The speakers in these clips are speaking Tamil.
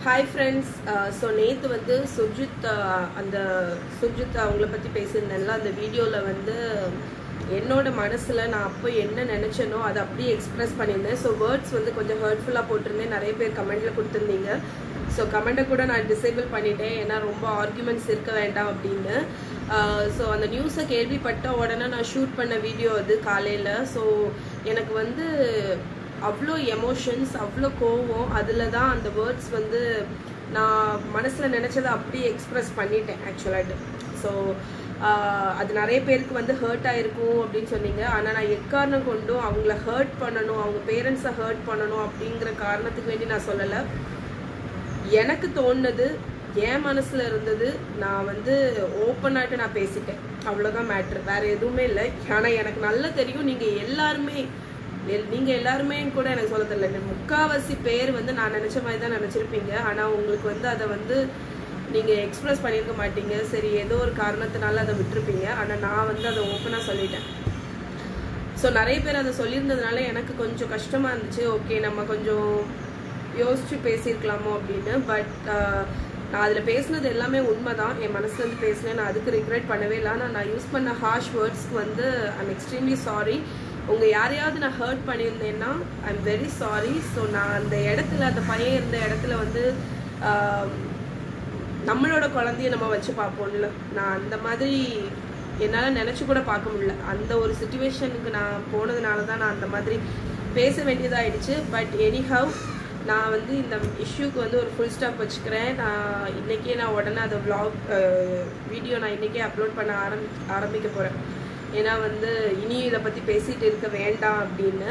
ஹாய் ஃப்ரெண்ட்ஸ் ஸோ நேற்று வந்து சுர்ஜித் uh, அந்த சுர்ஜித் அவங்கள பற்றி பேசியிருந்தேன்ல அந்த வீடியோவில் வந்து என்னோட மனசில் நான் அப்போ என்ன நினச்சேனோ அதை அப்படியே எக்ஸ்ப்ரெஸ் பண்ணியிருந்தேன் ஸோ வேர்ட்ஸ் வந்து கொஞ்சம் ஹர்ட்ஃபுல்லாக போட்டிருந்தேன் நிறைய பேர் கமெண்ட்டில் கொடுத்துருந்தீங்க ஸோ கமெண்ட்டை கூட நான் டிசேபிள் பண்ணிட்டேன் ஏன்னா ரொம்ப ஆர்குமெண்ட்ஸ் இருக்க வேண்டாம் அப்படின்னு ஸோ அந்த நியூஸை கேள்விப்பட்ட உடனே நான் ஷூட் பண்ண வீடியோ அது காலையில் ஸோ எனக்கு வந்து அவ்வளோ எமோஷன்ஸ் அவ்வளோ கோவம் அதில் தான் அந்த வேர்ட்ஸ் வந்து நான் மனசில் நினச்சதை அப்படியே எக்ஸ்ப்ரெஸ் பண்ணிட்டேன் ஆக்சுவலாட்டு ஸோ அது நிறைய பேருக்கு வந்து ஹர்ட் ஆயிருக்கும் அப்படின்னு சொன்னீங்க ஆனால் நான் எக்காரணம் கொண்டும் அவங்கள ஹர்ட் பண்ணணும் அவங்க பேரண்ட்ஸை ஹர்ட் பண்ணணும் அப்படிங்கிற காரணத்துக்கு வேண்டி நான் சொல்லலை எனக்கு தோணுனது என் மனசில் இருந்தது நான் வந்து ஓப்பனாகிட்டு நான் பேசிட்டேன் அவ்வளோதான் மேட்ரு வேறு எதுவுமே இல்லை ஆனால் எனக்கு நல்லா தெரியும் நீங்கள் எல்லாருமே எல்- நீங்க எல்லாருமே கூட எனக்கு சொல்ல தெரியல முக்காவாசி பேர் வந்து நான் நினைச்ச மாதிரி தான் நினைச்சிருப்பீங்க ஆனா உங்களுக்கு வந்து அதை வந்து நீங்க எக்ஸ்பிரஸ் பண்ணியிருக்க மாட்டீங்க சரி ஏதோ ஒரு காரணத்தினால அதை விட்டுருப்பீங்க ஆனா நான் வந்து அதை ஓப்பனா சொல்லிட்டேன் ஸோ நிறைய பேர் அதை சொல்லியிருந்ததுனால எனக்கு கொஞ்சம் கஷ்டமா இருந்துச்சு ஓகே நம்ம கொஞ்சம் யோசிச்சு பேசியிருக்கலாமோ அப்படின்னு பட் நான் அதில் பேசினது எல்லாமே உண்மைதான் என் மனசுலேருந்து பேசினேன் நான் அதுக்கு ரிக்ரெட் பண்ணவே இல்லை ஆனால் நான் யூஸ் பண்ண ஹார்ஷ் வேர்ட்ஸ்க்கு வந்து ஐம் எக்ஸ்ட்ரீம்லி சாரி உங்கள் யாரையாவது நான் ஹர்ட் பண்ணியிருந்தேன்னா ஐம் வெரி சாரி ஸோ நான் அந்த இடத்துல அந்த பையன் இருந்த இடத்துல வந்து ஆஹ், நம்மளோட குழந்தைய நம்ம வச்சு பார்ப்போம்ல நான் அந்த மாதிரி என்னால் நினச்சி கூட பார்க்க முடியல அந்த ஒரு சுச்சுவேஷனுக்கு நான் போனதுனால தான் நான் அந்த மாதிரி பேச வேண்டியதாயிடுச்சு பட் எனிஹவ் நான் வந்து இந்த இஷ்யூக்கு வந்து ஒரு ஃபுல் ஸ்டாப் வச்சுக்கிறேன் நான் இன்றைக்கே நான் உடனே அதை vlog வீடியோ நான் இன்றைக்கே அப்லோட் பண்ண ஆரம்பி ஆரம்பிக்க போகிறேன் ஏன்னா வந்து இனி இதை பற்றி பேசிகிட்டு இருக்க வேண்டாம் அப்படின்னு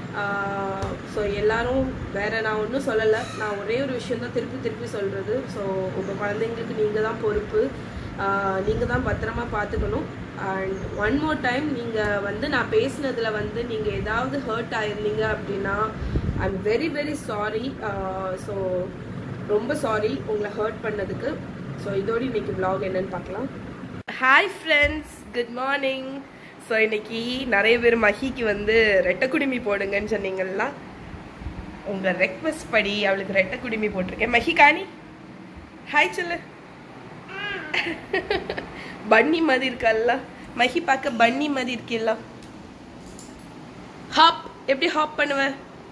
ஸோ எல்லாரும் வேற நான் ஒன்றும் சொல்லலை நான் ஒரே ஒரு விஷயம் தான் திருப்பி திருப்பி சொல்கிறது ஸோ உங்கள் குழந்தைங்களுக்கு நீங்கள் தான் பொறுப்பு நீங்கள் தான் பத்திரமா பார்த்துக்கணும் அண்ட் ஒன் மோர் டைம் நீங்கள் வந்து நான் பேசினதில் வந்து நீங்கள் ஏதாவது ஹர்ட் ஆயிருந்தீங்க அப்படின்னா I am very very sorry so ரொம்ப சாரி உங்களை ஹர்ட் பண்ணதுக்கு ஸோ இதோடு இன்னைக்கு vlog என்னன்னு பார்க்கலாம் hi friends good morning so இன்னைக்கு நிறைய பேர் மஹிக்கு வந்து ரெட்டை குடுமி போடுங்கன்னு சொன்னீங்கல்ல உங்கள் ரெக்வஸ்ட் படி அவளுக்கு ரெட்டை குடுமி போட்டிருக்கேன் மஹி காணி ஹாய் சொல்லு பன்னி மாதிரி இருக்கல்ல மஹி பார்க்க பன்னி மாதிரி இருக்கில்ல ஹாப் எப்படி ஹாப் பண்ணுவ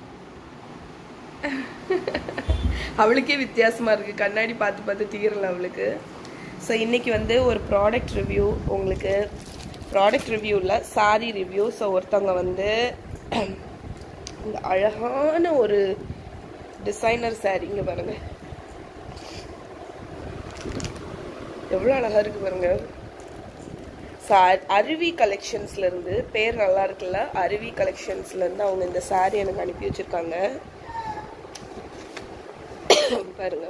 அவளுக்கே வித்தியாசமா இருக்கு கண்ணாடி பார்த்து பார்த்து தீரல அவளுக்கு ஸோ இன்னைக்கு வந்து ஒரு ப்ராடக்ட் ரிவ்யூ உங்களுக்கு ப்ராடக்ட் ரிவ்யூ இல்லை சாரி ரிவ்யூ ஸோ ஒருத்தவங்க வந்து இந்த அழகான ஒரு டிசைனர் saree இங்க பாருங்க எவ்வளோ அழகா இருக்கு பாருங்க So, அ- அருவி கலெக்ஷன்ஸ்ல இருந்து பேர் நல்லா இருக்குல்ல அருவி கலெக்ஷன்ஸ்ல இருந்து அவங்க இந்த saree எனக்கு அனுப்பி வச்சிருக்காங்க பாருங்க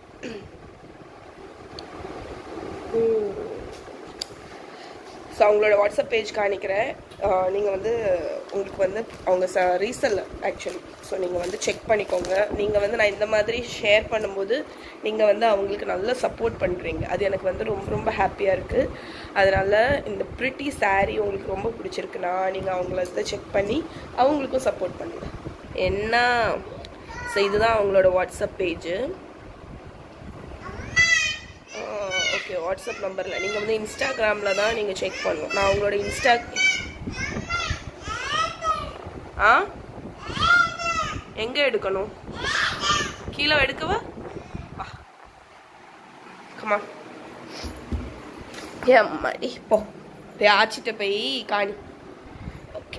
ஸோ அவங்களோட வாட்ஸ்அப் பேஜ் காணிக்கிறேன் நீங்கள் வந்து உங்களுக்கு வந்து அவங்க ச ரீசல் ஆக்சுவலி ஸோ நீங்கள் வந்து செக் பண்ணிக்கோங்க நீங்கள் வந்து நான் இந்த மாதிரி ஷேர் பண்ணும்போது நீங்கள் வந்து அவங்களுக்கு நல்ல சப்போர்ட் பண்ணுறீங்க அது எனக்கு வந்து ரொம்ப ரொம்ப ஹாப்பியாக இருக்குது அதனால் இந்த ப்ரிட்டி saree உங்களுக்கு ரொம்ப பிடிச்சிருக்குன்னா நீங்கள் அவங்கள இதை செக் பண்ணி அவங்களுக்கும் சப்போர்ட் பண்ணுங்க என்ன ஸோ இதுதான் அவங்களோட வாட்ஸ்அப் பேஜு ஓகே வாட்ஸ்அப் நம்பரில் நீங்கள் வந்து இன்ஸ்டாகிராமில் தான் நீங்கள் செக் பண்ணணும் நான் உங்களோட இன்ஸ்டா ஆ எங்கே எடுக்கணும் கீழே எடுக்கவா வா கமா ஏம்மாடி போ போய் ஆச்சிட்ட போய் காணி ஓகே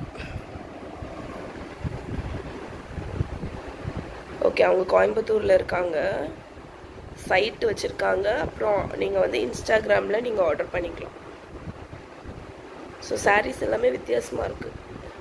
ஓகே அவங்க கோயம்புத்தூரில் இருக்காங்க சைட் வச்சுருக்காங்க அப்புறம் நீங்கள் வந்து இன்ஸ்டாகிராமில் நீங்கள் ஆர்டர் பண்ணிக்கலாம் ஸோ sarees எல்லாமே வித்தியாசமாக இருக்குது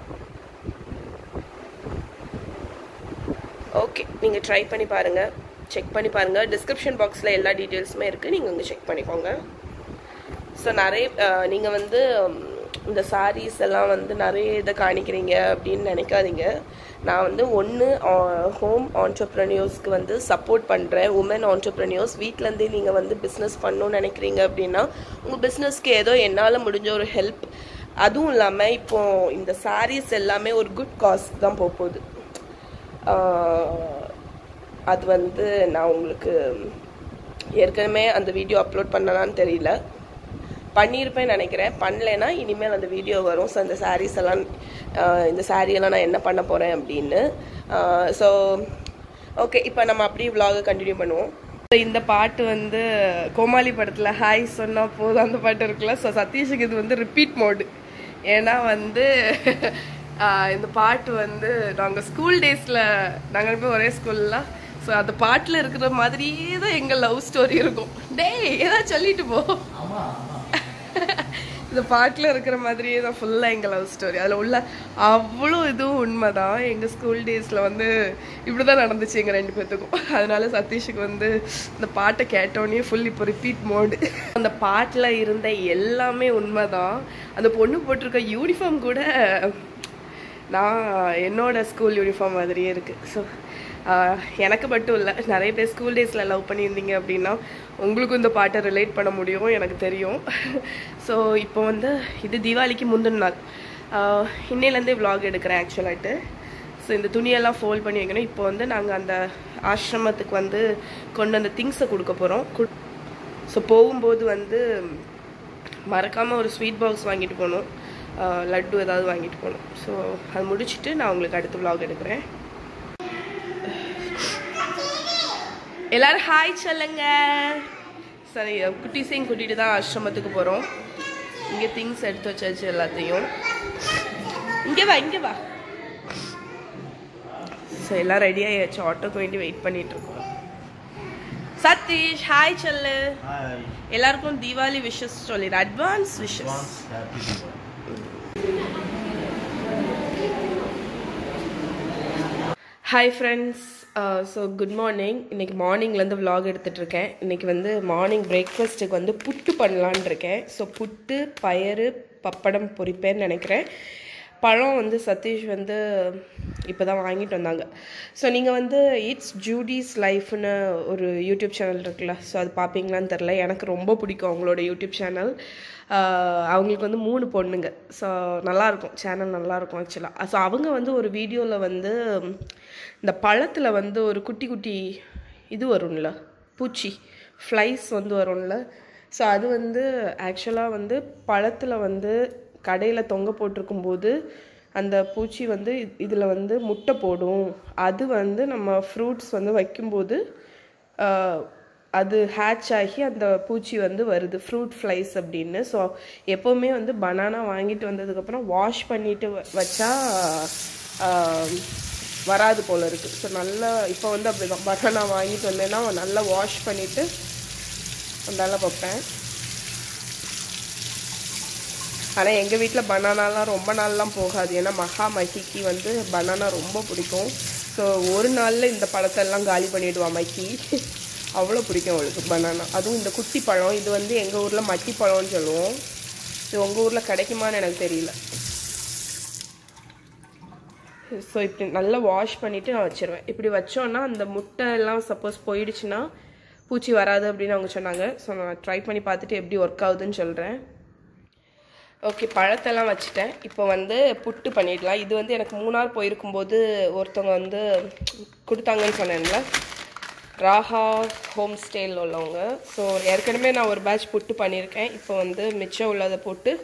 ஓகே நீங்கள் ட்ரை பண்ணி பாருங்கள் செக் பண்ணி பாருங்கள் டிஸ்கிரிப்ஷன் பாக்ஸில் எல்லா டீட்டெயில்ஸுமே இருக்குது நீங்கள் இங்கே செக் பண்ணிக்கோங்க ஸோ நிறைய நீங்கள் வந்து ம், இந்த sarees எல்லாம் வந்து நிறைய இதை காணிக்கிறீங்க அப்படின்னு நினைக்காதீங்க நான் வந்து ஒன்று ஹோம் ஆண்டர்ப்ரனியர்ஸ்க்கு வந்து சப்போர்ட் பண்ணுறேன் உமன் ஆண்டர்ப்ரனியர்ஸ் வீட்டிலேருந்தே நீங்கள் வந்து பிஸ்னஸ் பண்ணணும்னு நினைக்கிறீங்க அப்படின்னா உங்கள் பிஸ்னஸ்க்கு ஏதோ என்னால் முடிஞ்ச ஒரு ஹெல்ப் அதுவும் இல்லாமல் இப்போ இந்த sarees எல்லாமே ஒரு குட் காஸ்ட் தான் போக போகுது ஆஹ் அது வந்து நான் உங்களுக்கு ஏற்கனவே அந்த வீடியோ அப்லோட் பண்ணலான்னு தெரியல பண்ணியிருப்பேன் நினைக்கிறேன் பண்ணலைன்னா இனிமேல் அந்த வீடியோ வரும் ஸோ அந்த சாரீஸ் எல்லாம் ஆஹ் இந்த saree எல்லாம் நான் என்ன பண்ண போகிறேன் அப்படின்னு ஸோ ஓகே இப்போ நம்ம அப்படியே vlog கண்டினியூ பண்ணுவோம் இந்த பாட்டு வந்து கோமாளி படத்தில் ஹாய் சொன்னா போதும் அந்த பாட்டு இருக்குல்ல ஸோ சதீஷுக்கு இது வந்து ரிப்பீட் மோடு ஏன்னா வந்து ஆஹ் இந்த பாட்டு வந்து நாங்கள் ஸ்கூல் டேஸில் நாங்கள் போய் ஒரே ஸ்கூல்ல ஸோ அந்த பாட்டில் இருக்கிற மாதிரியே தான் எங்கள் லவ் ஸ்டோரி இருக்கும் டேய் ஏதாவது சொல்லிட்டு போ இந்த பாட்டில் இருக்கிற மாதிரியே தான் ஃபுல்லாக எங்கள் லவ் ஸ்டோரி அதில் உள்ள அவ்வளோ இதுவும் உண்மைதான் எங்கள் ஸ்கூல் டேஸில் வந்து இப்படி தான் நடந்துச்சு எங்கள் ரெண்டு பேர்த்துக்கும் அதனால சதீஷுக்கு வந்து இந்த பாட்டை கேட்டோடனே ஃபுல் இப்போ ரிப்பீட் மோடு அந்த பாட்டில் இருந்த எல்லாமே உண்மைதான் அந்த பொண்ணு போட்டிருக்க யூனிஃபார்ம் கூட நான் என்னோட ஸ்கூல் யூனிஃபார்ம் மாதிரியே இருக்குது ஸோ எனக்கு மட்டும் இல்லை நிறைய பேர் ஸ்கூல் டேஸில் லவ் பண்ணியிருந்தீங்க அப்படின்னா உங்களுக்கும் இந்த பாட்டை ரிலேட் பண்ண முடியும் எனக்கு தெரியும் ஸோ இப்போ வந்து இது தீபாவளிக்கு முந்தின நாள் ஆஹ் இன்னையிலேருந்தே vlog எடுக்கிறேன் ஆக்சுவலாகிட்டு ஸோ இந்த துணியெல்லாம் ஃபோல்ட் பண்ணி வைக்கணும் இப்போ வந்து நாங்கள் அந்த ஆசிரமத்துக்கு வந்து கொண்டு அந்த திங்ஸை கொடுக்க போகிறோம் ஸோ போகும்போது வந்து மறக்காமல் ஒரு ஸ்வீட் பாக்ஸ் வாங்கிட்டு போகணும் ஆஹ் லட்டு ஏதாவது வாங்கிட்டு போகணும் ஸோ அது முடிச்சுட்டு நான் உங்களுக்கு அடுத்த vlog எடுக்கிறேன் எல்லாரும் ஹாய் சொல்லுங்க சரி குட்டீஸையும் கூட்டிகிட்டு தான் ஆசிரமத்துக்கு போகிறோம் இங்கே திங்ஸ் எடுத்து வச்சாச்சு எல்லாத்தையும் இங்கே வா இங்கே வா ஸோ எல்லாம் ரெடி ஆயாச்சு ஆட்டோக்கு வேண்டி வெயிட் பண்ணிட்டு இருக்கோம் சதீஷ் ஹாய் சொல்லு Hi. எல்லாருக்கும் தீபாவளி விஷஸ் சொல்லிடு advance wishes Advance happy Diwali. Hi friends so good morning இன்னைக்கு மார்னிங்லேருந்து vlog எடுத்துட்டு இருக்கேன் இன்னைக்கு வந்து மார்னிங் பிரேக்ஃபாஸ்ட்டுக்கு வந்து புட்டு பண்ணலான்னு இருக்கேன் ஸோ புட்டு பயறு பப்படம் பொரிப்பேன்னு நினைக்கிறேன் பழம் வந்து சதீஷ் வந்து இப்போ தான் வாங்கிட்டு வந்தாங்க ஸோ நீங்கள் வந்து இட்ஸ் ஜூடிஸ் லைஃப்னு ஒரு யூடியூப் சேனல் இருக்குல்ல ஸோ அது பார்ப்பீங்களான்னு தெரில எனக்கு ரொம்ப பிடிக்கும் அவங்களோட யூடியூப் சேனல் அவங்களுக்கு வந்து மூணு பொண்ணுங்க ஸோ நல்லாயிருக்கும் சேனல் நல்லாயிருக்கும் ஆக்சுவலாக ஸோ அவங்க வந்து ஒரு வீடியோவில் வந்து இந்த பழத்தில் வந்து ஒரு குட்டி குட்டி இது வரும்ல பூச்சி ஃப்ளைஸ் வந்து வரும்ல ஸோ அது வந்து ஆக்சுவலாக வந்து பழத்தில் வந்து கடையில் தொங்க போட்டிருக்கும் போது அந்த பூச்சி வந்து இதில் வந்து முட்டை போடும் அது வந்து நம்ம ஃப்ரூட்ஸ் வந்து வைக்கும்போது ஆஹ், அது ஹேட்ச் ஆகி அந்த பூச்சி வந்து வருது ஃப்ரூட் ஃப்ளைஸ் அப்படின்னு ஸோ எப்போவுமே வந்து பனானா வாங்கிட்டு வந்ததுக்கப்புறம் வாஷ் பண்ணிட்டு வ- வச்சா ஆஹ், வராது போல இருக்குது ஸோ நல்லா இப்போ வந்து அப்படிதான் பனானா வாங்கிட்டு வந்தேன்னா நல்லா வாஷ் பண்ணிவிட்டு நல்லா வைப்பேன் ஆனால் எங்கள் வீட்டில் பனானாலாம் ரொம்ப நாள்லாம் போகாது ஏன்னா மகா மகிக்கு வந்து பனானா ரொம்ப பிடிக்கும் ஸோ ஒரு நாளில் இந்த பழத்தெல்லாம் காலி பண்ணிடுவா மகி அவ்வளோ பிடிக்கும் அவளுக்கு பனானா அதுவும் இந்த குட்டி பழம் இது வந்து எங்கள் ஊரில் மட்டி பழம்னு சொல்லுவோம் இது உங்கள் ஊரில் கிடைக்குமான்னு எனக்கு தெரியல ஸோ இப்படி நல்லா வாஷ் பண்ணிவிட்டு நான் வச்சிருவேன் இப்படி வச்சோன்னா அந்த முட்டை எல்லாம் சப்போஸ் போயிடுச்சுன்னா பூச்சி வராது அப்படின்னு அவங்க சொன்னாங்க ஸோ நான் ட்ரை பண்ணி பார்த்துட்டு எப்படி ஒர்க் ஆகுதுன்னு சொல்கிறேன் ஓகே பழத்தெல்லாம் வச்சுட்டேன் இப்போ வந்து புட்டு பண்ணிடலாம் இது வந்து எனக்கு மூணார் போயிருக்கும்போது ஒருத்தவங்க வந்து கொடுத்தாங்கன்னு சொன்னேன்ல ராஹா ஹோம் ஸ்டேயில் உள்ளவங்க ஸோ ஏற்கனவே நான் ஒரு பேட்ச் புட்டு பண்ணியிருக்கேன் இப்போ வந்து மிச்சம் உள்ளதை போட்டு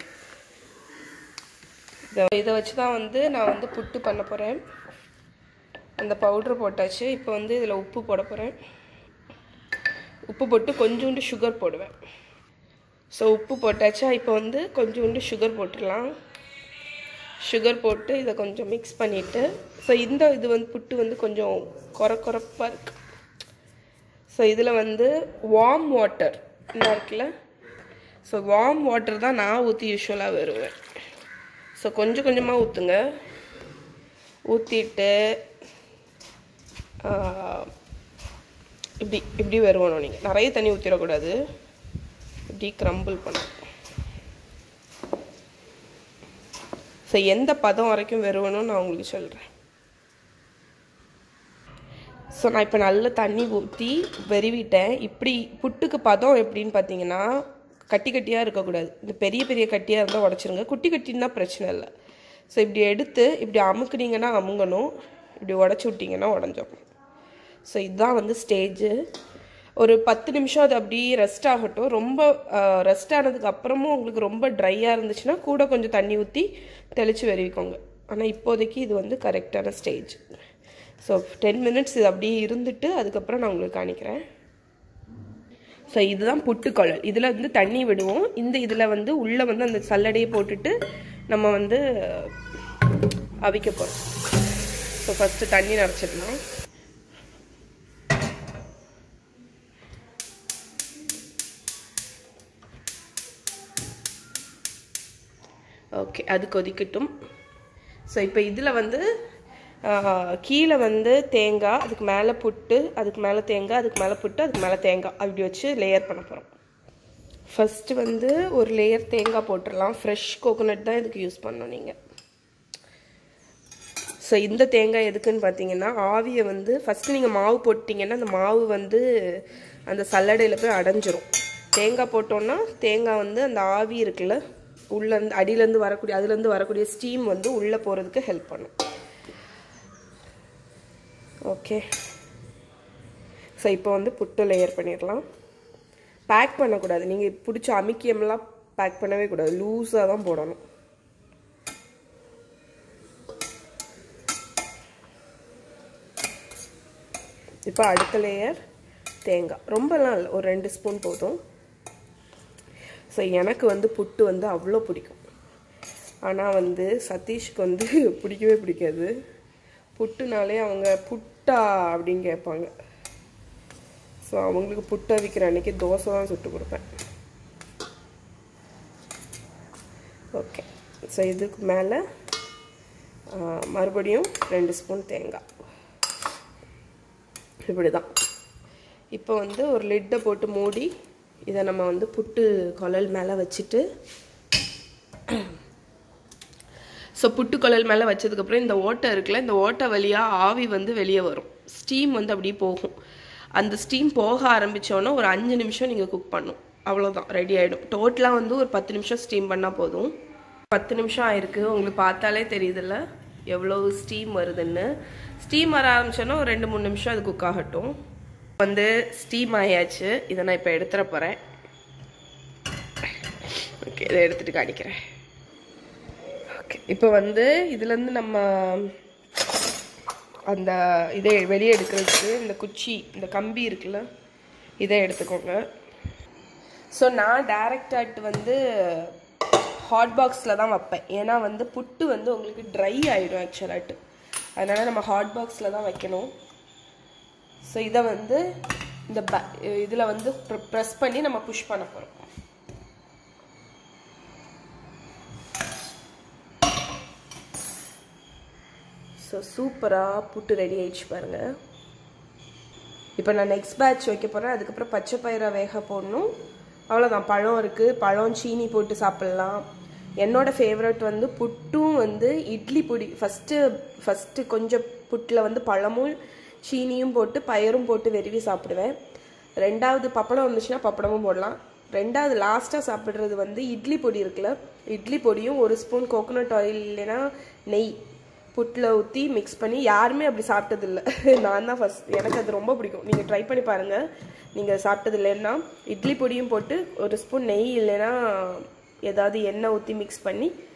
இதை இதை வச்சு தான் வந்து நான் வந்து புட்டு பண்ண போகிறேன் அந்த பவுட்ரு போட்டாச்சு இப்போ வந்து இதில் உப்பு போட போகிறேன் உப்பு போட்டு கொஞ்சோண்டு சுகர் போடுவேன் ஸோ உப்பு போட்டாச்சா இப்போ வந்து கொஞ்சோண்டு சுகர் போட்டுடலாம் சுகர் போட்டு இதை கொஞ்சம் மிக்ஸ் பண்ணிவிட்டு ஸோ இந்த இது வந்து புட்டு வந்து கொஞ்சம் கொர கொரப்பாக இருக்கு ஸோ இதில் வந்து வார்ம் வாட்டர் இந்த இருக்குல்ல ஸோ வார்ம் வாட்டர் தான் நான் ஊற்றி யூஸ்வலாக வருவேன் ஸோ கொஞ்சம் கொஞ்சமாக ஊற்றுங்க ஊற்றிட்டு இப்படி இப்படி வருவணும் நீங்கள் நிறைய தண்ணி ஊற்றிடக்கூடாது இப்படி க்ரம்பிள் பண்ணும் ஸோ எந்த பதம் வரைக்கும் வருவணும் நான் உங்களுக்கு சொல்கிறேன் ஸோ நான் இப்போ நல்ல தண்ணி ஊற்றி வெறிவிட்டேன் இப்படி புட்டுக்கு பதம் எப்படின்னு பார்த்தீங்கன்னா கட்டி கட்டியாக இருக்கக்கூடாது இந்த பெரிய பெரிய கட்டியாக இருந்தால் உடச்சிருங்க குட்டி கட்டின்னா பிரச்சனை இல்லை ஸோ இப்படி எடுத்து இப்படி அமுக்குனீங்கன்னா அமுங்கணும் இப்படி உடச்சி விட்டிங்கன்னா உடஞ்சிடும் ஸோ இதுதான் வந்து ஸ்டேஜு ஒரு பத்து நிமிஷம் அது அப்படியே ரெஸ்ட் ஆகட்டும் ரொம்ப ரெஸ்ட் ஆனதுக்கு அப்புறமும் உங்களுக்கு ரொம்ப ட்ரையாக இருந்துச்சுன்னா கூட கொஞ்சம் தண்ணி ஊற்றி தெளித்து வெறிவிக்கோங்க ஆனால் இப்போதைக்கு இது வந்து கரெக்டான ஸ்டேஜ் ஸோ டென் மினிட்ஸ் இது அப்படியே இருந்துட்டு அதுக்கப்புறம் நான் உங்களுக்கு காணிக்கிறேன் ஸோ இதுதான் புட்டுக்குழல் இதில் வந்து தண்ணி விடுவோம் இந்த இதில் வந்து உள்ளே வந்து அந்த சல்லடையை போட்டுட்டு நம்ம வந்து அவிக்க போகிறோம் ஸோ ஃபஸ்ட்டு தண்ணி நிறச்சிடலாம் ஓகே அது கொதிக்கட்டும் ஸோ இப்போ இதில் வந்து கீழே வந்து தேங்காய் அதுக்கு மேலே புட்டு அதுக்கு மேலே தேங்காய் அதுக்கு மேலே புட்டு அதுக்கு மேலே தேங்காய் அப்படி வச்சு லேயர் பண்ண போகிறோம் ஃபஸ்ட்டு வந்து ஒரு லேயர் தேங்காய் போட்டுடலாம் ஃப்ரெஷ் கோகோனட் தான் இதுக்கு யூஸ் பண்ணணும் நீங்கள் ஸோ இந்த தேங்காய் எதுக்குன்னு பார்த்தீங்கன்னா ஆவியை வந்து ஃபஸ்ட்டு நீங்கள் மாவு போட்டிங்கன்னா அந்த மாவு வந்து அந்த சல்லடையில் போய் அடைஞ்சிரும் தேங்காய் போட்டோன்னா தேங்காய் வந்து அந்த ஆவி இருக்குல்ல உள்ளேருந்து அடியிலேருந்து வரக்கூடிய அதுலேருந்து வரக்கூடிய ஸ்டீம் வந்து உள்ளே போகிறதுக்கு ஹெல்ப் பண்ணும் ஓகே ஸோ இப்போ வந்து புட்டு லேயர் பண்ணிடலாம் பேக் பண்ணக்கூடாது நீங்கள் பிடிச்ச அமிக்கியம்லாம் பேக் பண்ணவே கூடாது லூஸாக தான் போடணும் இப்போ அடுத்த லேயர் தேங்காய் ரொம்பலாம் இல்லை ஒரு ரெண்டு ஸ்பூன் போதும் ஸோ எனக்கு வந்து புட்டு வந்து அவ்வளோ பிடிக்கும் ஆனால் வந்து சதீஷ்க்கு வந்து பிடிக்கவே பிடிக்காது புட்டுனாலே அவங்க புட்டா அப்படின்னு கேட்பாங்க ஸோ அவங்களுக்கு புட்டை விற்கிற அன்றைக்கி தோசை தான் சுட்டு கொடுப்பேன் ஓகே ஸோ இதுக்கு மேலே மறுபடியும் ரெண்டு ஸ்பூன் தேங்காய் இப்படி தான் இப்போ வந்து ஒரு லிட்டை போட்டு மூடி இதை நம்ம வந்து புட்டு குழல் மேலே வச்சுட்டு ஸோ புட்டு குழல் மேலே வச்சதுக்கப்புறம் இந்த ஓட்டை இருக்குல்ல இந்த ஓட்டை வழியாக ஆவி வந்து வெளியே வரும் ஸ்டீம் வந்து அப்படியே போகும் அந்த ஸ்டீம் போக ஆரம்பித்தோன்னே ஒரு அஞ்சு நிமிஷம் நீங்கள் குக் பண்ணும் அவ்வளோதான் ரெடி ஆகிடும் டோட்டலாக வந்து ஒரு பத்து நிமிஷம் ஸ்டீம் பண்ணால் போதும் பத்து நிமிஷம் ஆயிருக்கு உங்களுக்கு பார்த்தாலே தெரியுதுல்ல எவ்வளோ ஸ்டீம் வருதுன்னு ஸ்டீம் வர ஆரம்பிச்சோன்னா ஒரு ரெண்டு மூணு நிமிஷம் அது குக் ஆகட்டும் வந்து ஸ்டீம் ஆயாச்சு இதை நான் இப்போ எடுத்துட போகிறேன் ஓகே இதை எடுத்துகிட்டு காணிக்கிறேன் ஓகே இப்போ வந்து இதுலேருந்து நம்ம அந்த இதை வெளியே எடுக்கிறதுக்கு இந்த குச்சி இந்த கம்பி இருக்குல்ல இதை எடுத்துக்கோங்க ஸோ நான் டேரக்டாட் வந்து ஹாட் பாக்ஸில் தான் வைப்பேன் ஏன்னா வந்து புட்டு வந்து உங்களுக்கு ட்ரை ஆகிடும் ஆக்சுவலாட்டு அதனால் நம்ம ஹாட் பாக்ஸில் தான் வைக்கணும் ஸோ இதை வந்து இந்த ப இதில் வந்து ப்ரெஸ் பண்ணி நம்ம புஷ் பண்ண போகிறோம் ஸோ சூப்பராக புட்டு ரெடி ஆயிடுச்சு பாருங்கள் இப்போ நான் நெக்ஸ்ட் பேட்ச் வைக்க போகிறேன் அதுக்கப்புறம் பச்சை பயிரை வேக போடணும் அவ்வளோதான் பழம் இருக்குது பழம் சீனி போட்டு சாப்பிட்லாம் என்னோட ஃபேவரட் வந்து புட்டும் வந்து இட்லி பொடி ஃபஸ்ட்டு ஃபஸ்ட்டு கொஞ்சம் புட்டில் வந்து பழமும் சீனியும் போட்டு பயரும் போட்டு வெறுவி சாப்பிடுவேன் ரெண்டாவது பப்படம் வந்துச்சுன்னா பப்படமும் போடலாம் ரெண்டாவது லாஸ்ட்டாக சாப்பிட்றது வந்து இட்லி பொடி இருக்குல்ல இட்லி பொடியும் ஒரு ஸ்பூன் கோகோனட் ஆயில் இல்லைன்னா நெய் புட்டில் ஊற்றி மிக்ஸ் பண்ணி யாருமே அப்படி சாப்பிட்டதில்ல நான் தான் ஃபஸ்ட் எனக்கு அது ரொம்ப பிடிக்கும் நீங்கள் ட்ரை பண்ணி பாருங்கள் நீங்கள் சாப்பிட்டது இல்லைன்னா இட்லி பொடியும் போட்டு ஒரு ஸ்பூன் நெய் இல்லைன்னா ஏதாவது எண்ணெய் ஊற்றி மிக்ஸ் பண்ணி